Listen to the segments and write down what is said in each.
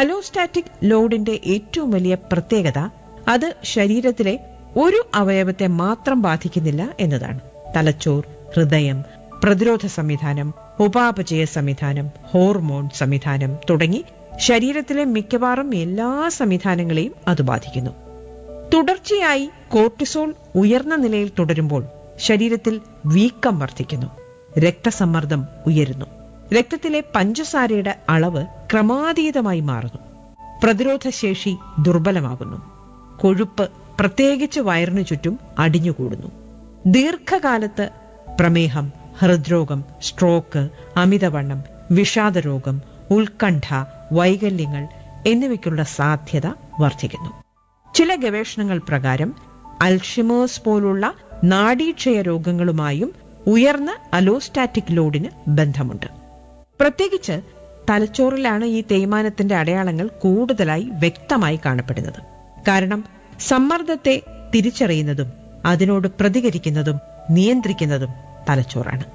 allostatic ലോഡിന്റെ ഏറ്റവും വലിയ പ്രത്യേകത അത് ശരീരത്തിലെ ഒരു അവയവത്തെ മാത്രം ബാധിക്കുന്നില്ല എന്നതാണ് തലച്ചോർ ഹൃദയം പ്രതിരോധ സംവിധാനം ഉപാപചയ സംവിധാനം ഹോർമോൺ സംവിധാനം തുടങ്ങി ശരീരത്തിലെ മിക്കവാറും എല്ലാ സംവിധാനങ്ങളെയും അത് ബാധിക്കുന്നു തുടർച്ചയായി കോർട്ടിസോൾ ഉയർന്ന നിലയിൽ തുടരുമ്പോൾ ശരീരത്തിൽ വീക്കം വർദ്ധിക്കുന്നു രക്തസമ്മർദ്ദം ഉയരുന്നു രക്തത്തിലെ പഞ്ചസാരയുടെ അളവ് ക്രമാതീതമായി മാറുന്നു പ്രതിരോധശേഷി ദുർബലമാകുന്നു കൊഴുപ്പ് പ്രത്യേകിച്ച് വയറിനു ചുറ്റും അടിഞ്ഞുകൂടുന്നു ദീർഘകാലത്ത് പ്രമേഹം ഹൃദ്രോഗം സ്ട്രോക്ക് അമിതവണ്ണം വിഷാദരോഗം ഉത്കണ്ഠ വൈകല്യങ്ങൾ എന്നിവയ്ക്കുള്ള സാധ്യത വർദ്ധിക്കുന്നു ചില ഗവേഷണങ്ങൾ പ്രകാരം അൽഷിമേഴ്സ് പോലുള്ള നാഡീക്ഷയ രോഗങ്ങളുമായും ഉയർന്ന അലോസ്റ്റാറ്റിക് ലോഡിന് ബന്ധമുണ്ട് പ്രത്യേകിച്ച് തലച്ചോറിലാണ് ഈ തേയ്മാനത്തിന്റെ അടയാളങ്ങൾ കൂടുതലായി വ്യക്തമായി കാണപ്പെടുന്നത് കാരണം സമ്മർദ്ദത്തെ തിരിച്ചറിയുന്നതും അതിനോട് പ്രതികരിക്കുന്നതും നിയന്ത്രിക്കുന്നതും തലച്ചോറാണ്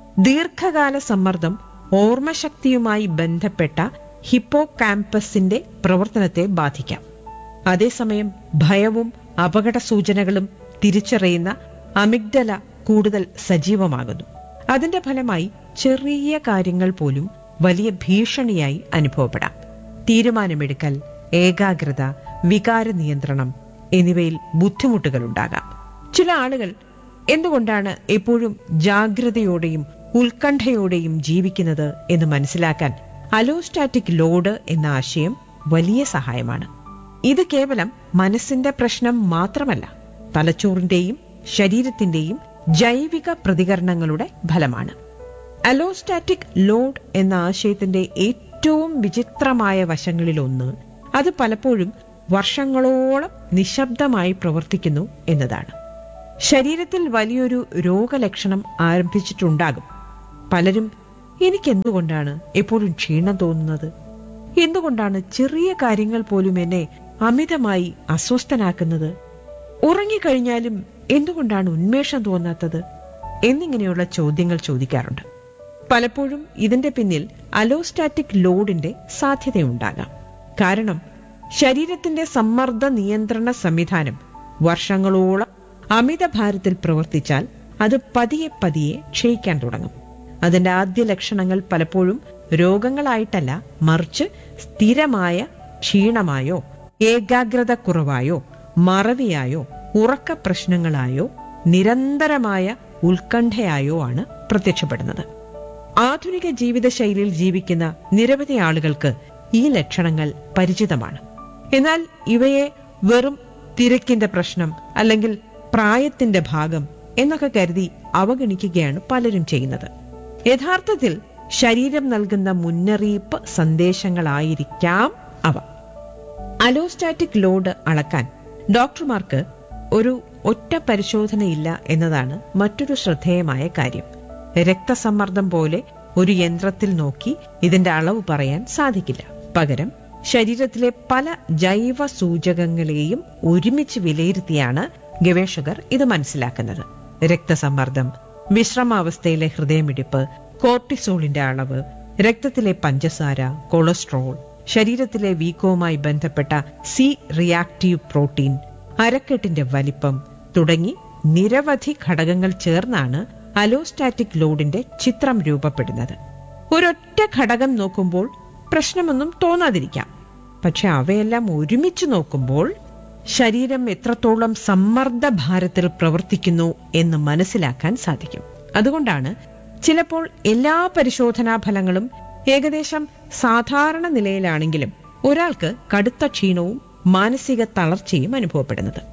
ദീർഘകാല സമ്മർദ്ദം ഓർമ്മശക്തിയുമായി ബന്ധപ്പെട്ട ഹിപ്പോ കാമ്പസിന്റെ പ്രവർത്തനത്തെ ബാധിക്കാം അതേസമയം ഭയവും അപകട സൂചനകളും തിരിച്ചറിയുന്ന അമിഗ്ഡല കൂടുതൽ സജീവമാകുന്നു അതിന്റെ ഫലമായി ചെറിയ കാര്യങ്ങൾ പോലും വലിയ ഭീഷണിയായി അനുഭവപ്പെടാം തീരുമാനമെടുക്കൽ ഏകാഗ്രത വികാര നിയന്ത്രണം എന്നിവയിൽ ബുദ്ധിമുട്ടുകളുണ്ടാകാം ചില ആളുകൾ എന്തുകൊണ്ടാണ് എപ്പോഴും ജാഗ്രതയോടെയും ഉത്കണ്ഠയോടെയും ജീവിക്കുന്നത് എന്ന് മനസ്സിലാക്കാൻ അലോസ്റ്റാറ്റിക് ലോഡ് എന്ന ആശയം വലിയ സഹായമാണ് ഇത് കേവലം മനസ്സിന്റെ പ്രശ്നം മാത്രമല്ല തലച്ചോറിന്റെയും ശരീരത്തിന്റെയും ജൈവിക പ്രതികരണങ്ങളുടെ ഫലമാണ് അലോസ്റ്റാറ്റിക് ലോഡ് എന്ന ആശയത്തിന്റെ ഏറ്റവും വിചിത്രമായ വശങ്ങളിലൊന്ന് അത് പലപ്പോഴും വർഷങ്ങളോളം നിശബ്ദമായി പ്രവർത്തിക്കുന്നു എന്നതാണ് ശരീരത്തിൽ വലിയൊരു രോഗലക്ഷണം ആരംഭിച്ചിട്ടുണ്ടാകും പലരും എനിക്കെന്തുകൊണ്ടാണ് എപ്പോഴും ക്ഷീണം തോന്നുന്നത് എന്തുകൊണ്ടാണ് ചെറിയ കാര്യങ്ങൾ പോലും എന്നെ അമിതമായി അസ്വസ്ഥനാക്കുന്നത് ഉറങ്ങിക്കഴിഞ്ഞാലും എന്തുകൊണ്ടാണ് ഉന്മേഷം തോന്നാത്തത് എന്നിങ്ങനെയുള്ള ചോദ്യങ്ങൾ ചോദിക്കാറുണ്ട് പലപ്പോഴും ഇതിന്റെ പിന്നിൽ അലോസ്റ്റാറ്റിക് ലോഡിന്റെ സാധ്യതയുണ്ടാകാം കാരണം ശരീരത്തിന്റെ സമ്മർദ്ദ നിയന്ത്രണ സംവിധാനം വർഷങ്ങളോളം അമിതഭാരത്തിൽ പ്രവർത്തിച്ചാൽ അത് പതിയെ പതിയെ ക്ഷയിക്കാൻ തുടങ്ങും അതിന്റെ ആദ്യ ലക്ഷണങ്ങൾ പലപ്പോഴും രോഗങ്ങളായിട്ടല്ല മറിച്ച് സ്ഥിരമായ ക്ഷീണമായോ ഏകാഗ്രത കുറവായോ മറവിയായോ ഉറക്ക പ്രശ്നങ്ങളായോ നിരന്തരമായ ഉത്കണ്ഠയായോ ആണ് പ്രത്യക്ഷപ്പെടുന്നത് ആധുനിക ജീവിതശൈലിയിൽ ജീവിക്കുന്ന നിരവധി ആളുകൾക്ക് ഈ ലക്ഷണങ്ങൾ പരിചിതമാണ് എന്നാൽ ഇവയെ വെറും തിരക്കിന്റെ പ്രശ്നം അല്ലെങ്കിൽ പ്രായത്തിന്റെ ഭാഗം എന്നൊക്കെ കരുതി അവഗണിക്കുകയാണ് പലരും ചെയ്യുന്നത് യഥാർത്ഥത്തിൽ ശരീരം നൽകുന്ന മുന്നറിയിപ്പ് സന്ദേശങ്ങളായിരിക്കാം അവ അലോസ്റ്റാറ്റിക് ലോഡ് അളക്കാൻ ഡോക്ടർമാർക്ക് ഒരു ഒറ്റ പരിശോധനയില്ല എന്നതാണ് മറ്റൊരു ശ്രദ്ധേയമായ കാര്യം രക്തസമ്മർദ്ദം പോലെ ഒരു യന്ത്രത്തിൽ നോക്കി ഇതിന്റെ അളവ് പറയാൻ സാധിക്കില്ല പകരം ശരീരത്തിലെ പല ജൈവ സൂചകങ്ങളെയും ഒരുമിച്ച് വിലയിരുത്തിയാണ് ഗവേഷകർ ഇത് മനസ്സിലാക്കുന്നത് രക്തസമ്മർദ്ദം വിശ്രമാവസ്ഥയിലെ ഹൃദയമിടിപ്പ് കോർട്ടിസോളിന്റെ അളവ് രക്തത്തിലെ പഞ്ചസാര കൊളസ്ട്രോൾ ശരീരത്തിലെ വീക്കവുമായി ബന്ധപ്പെട്ട സി റിയാക്റ്റീവ് പ്രോട്ടീൻ അരക്കെട്ടിന്റെ വലിപ്പം തുടങ്ങി നിരവധി ഘടകങ്ങൾ ചേർന്നാണ് അലോസ്റ്റാറ്റിക് ലോഡിന്റെ ചിത്രം രൂപപ്പെടുന്നത് ഒരൊറ്റ ഘടകം നോക്കുമ്പോൾ പ്രശ്നമൊന്നും തോന്നാതിരിക്കാം പക്ഷെ അവയെല്ലാം ഒരുമിച്ച് നോക്കുമ്പോൾ ശരീരം എത്രത്തോളം സമ്മർദ്ദ ഭാരത്തിൽ പ്രവർത്തിക്കുന്നു എന്ന് മനസ്സിലാക്കാൻ സാധിക്കും അതുകൊണ്ടാണ് ചിലപ്പോൾ എല്ലാ പരിശോധനാ ഫലങ്ങളും ഏകദേശം സാധാരണ നിലയിലാണെങ്കിലും ഒരാൾക്ക് കടുത്ത ക്ഷീണവും മാനസിക തളർച്ചയും അനുഭവപ്പെടുന്നത്